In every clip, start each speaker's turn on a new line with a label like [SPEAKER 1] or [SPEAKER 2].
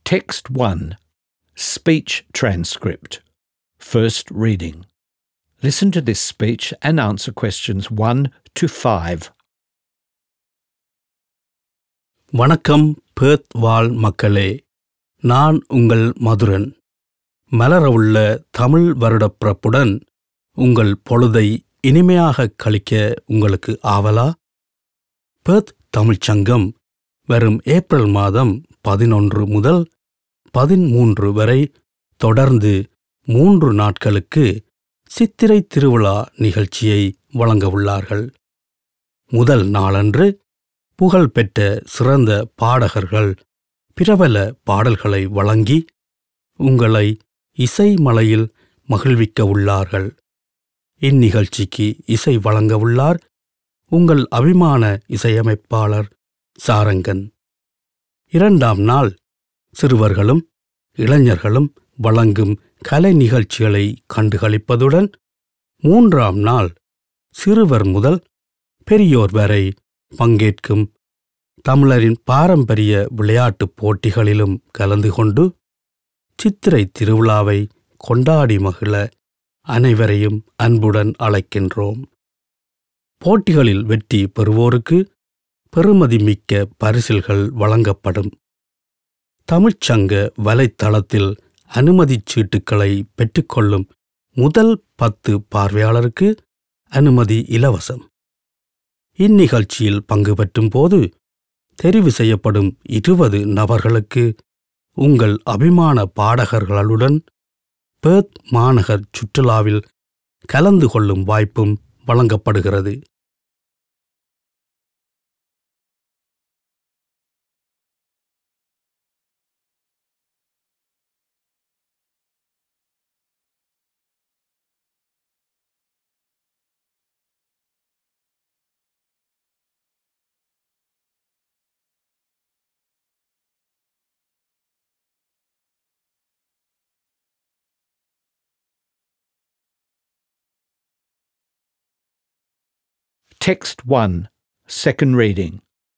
[SPEAKER 1] Text 1 Speech Transcript First Reading Listen to this speech and answer questions 1 to 5.
[SPEAKER 2] வணக்கம் Perth வாழ் மக்களே நான் உங்கள் மதுரன் மலரவுள்ள தமிழ் வருடப்பிறப்புடன் உங்கள் பொழுதை இனிமையாக கழிக்க உங்களுக்கு ஆவலா பேர்த் தமிழ்ச் சங்கம் வரும் ஏப்ரல் மாதம் பதினொன்று முதல் பதிமூன்று வரை தொடர்ந்து மூன்று நாட்களுக்கு சித்திரை திருவிழா நிகழ்ச்சியை வழங்கவுள்ளார்கள் முதல் நாளன்று புகழ்பெற்ற சிறந்த பாடகர்கள் பிரபல பாடல்களை வழங்கி உங்களை இசை மலையில் மகிழ்விக்க உள்ளார்கள் இந்நிகழ்ச்சிக்கு இசை வழங்கவுள்ளார் உங்கள் அபிமான இசையமைப்பாளர் சாரங்கன் இரண்டாம் நாள் சிறுவர்களும் இளைஞர்களும் வழங்கும் கலை நிகழ்ச்சிகளை கண்டுகளிப்பதுடன் மூன்றாம் நாள் சிறுவர் முதல் பெரியோர் வரை பங்கேற்கும் தமிழரின் பாரம்பரிய விளையாட்டுப் போட்டிகளிலும் கலந்து கொண்டு சித்திரை திருவிழாவை கொண்டாடி மகிழ அனைவரையும் அன்புடன் அழைக்கின்றோம் போட்டிகளில் வெற்றி பெறுவோருக்கு பெறுமதிமிக்க பரிசில்கள் வழங்கப்படும் தமிழ்ச்சங்க வலைத்தளத்தில் அனுமதிச் சீட்டுக்களை பெற்றுக்கொள்ளும் முதல் பத்து பார்வையாளருக்கு அனுமதி இலவசம் இந்நிகழ்ச்சியில் பங்கு பெற்றும் போது தெரிவு செய்யப்படும் இருபது நபர்களுக்கு உங்கள் அபிமான பாடகர்களுடன் பேர்த் மாநகர் சுற்றுலாவில் கலந்து கொள்ளும் வாய்ப்பும் வழங்கப்படுகிறது
[SPEAKER 1] Text 1 Second Reading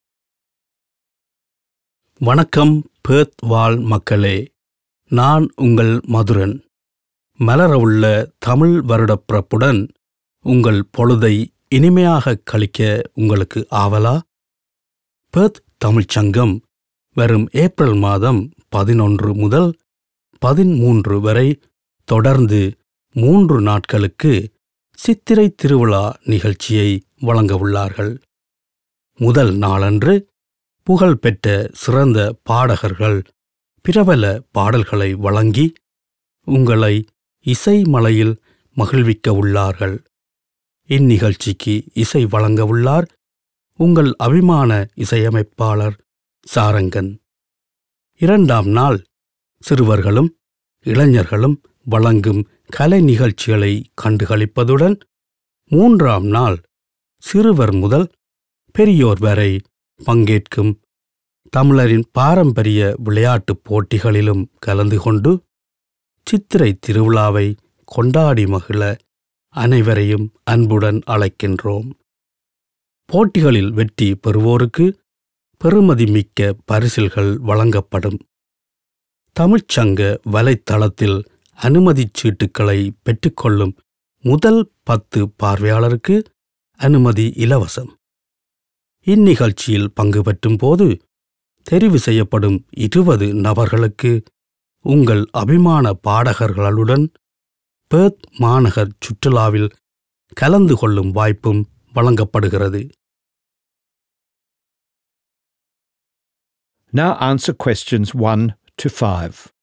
[SPEAKER 2] வணக்கம் பேர்த் வாழ் மக்களே நான் உங்கள் மதுரன் மலரவுள்ள தமிழ் வருடப்பிறப்புடன் உங்கள் பொழுதை இனிமையாக கழிக்க உங்களுக்கு ஆவலா பேர்த் தமிழ்ச் சங்கம் வரும் ஏப்ரல் மாதம் பதினொன்று முதல் பதிமூன்று வரை தொடர்ந்து மூன்று நாட்களுக்கு சித்திரை திருவிழா நிகழ்ச்சியை வழங்கவுள்ளார்கள் முதல் நாளன்று புகழ்பெற்ற சிறந்த பாடகர்கள் பிரபல பாடல்களை வழங்கி உங்களை இசை மலையில் மகிழ்விக்க உள்ளார்கள் இந்நிகழ்ச்சிக்கு இசை வழங்கவுள்ளார் உங்கள் அபிமான இசையமைப்பாளர் சாரங்கன் இரண்டாம் நாள் சிறுவர்களும் இளைஞர்களும் வழங்கும் கலை நிகழ்ச்சிகளை கண்டுகளிப்பதுடன் மூன்றாம் நாள் சிறுவர் முதல் பெரியோர் வரை பங்கேற்கும் தமிழரின் பாரம்பரிய விளையாட்டுப் போட்டிகளிலும் கலந்து கொண்டு சித்திரை திருவிழாவை கொண்டாடி மகிழ அனைவரையும் அன்புடன் அழைக்கின்றோம் போட்டிகளில் வெற்றி பெறுவோருக்கு பெறுமதிமிக்க பரிசில்கள் வழங்கப்படும் தமிழ்ச்சங்க வலைத்தளத்தில் அனுமதிச் சீட்டுக்களை பெற்றுக்கொள்ளும் முதல் பத்து பார்வையாளருக்கு அனுமதி இலவசம் இந்நிகழ்ச்சியில் பங்கு பெற்றும் போது தெரிவு செய்யப்படும் இருபது நபர்களுக்கு உங்கள் அபிமான பாடகர்களுடன் பேர்த் மாநகர் சுற்றுலாவில் கலந்து கொள்ளும் வாய்ப்பும் வழங்கப்படுகிறது
[SPEAKER 1] Now answer questions 1 to 5.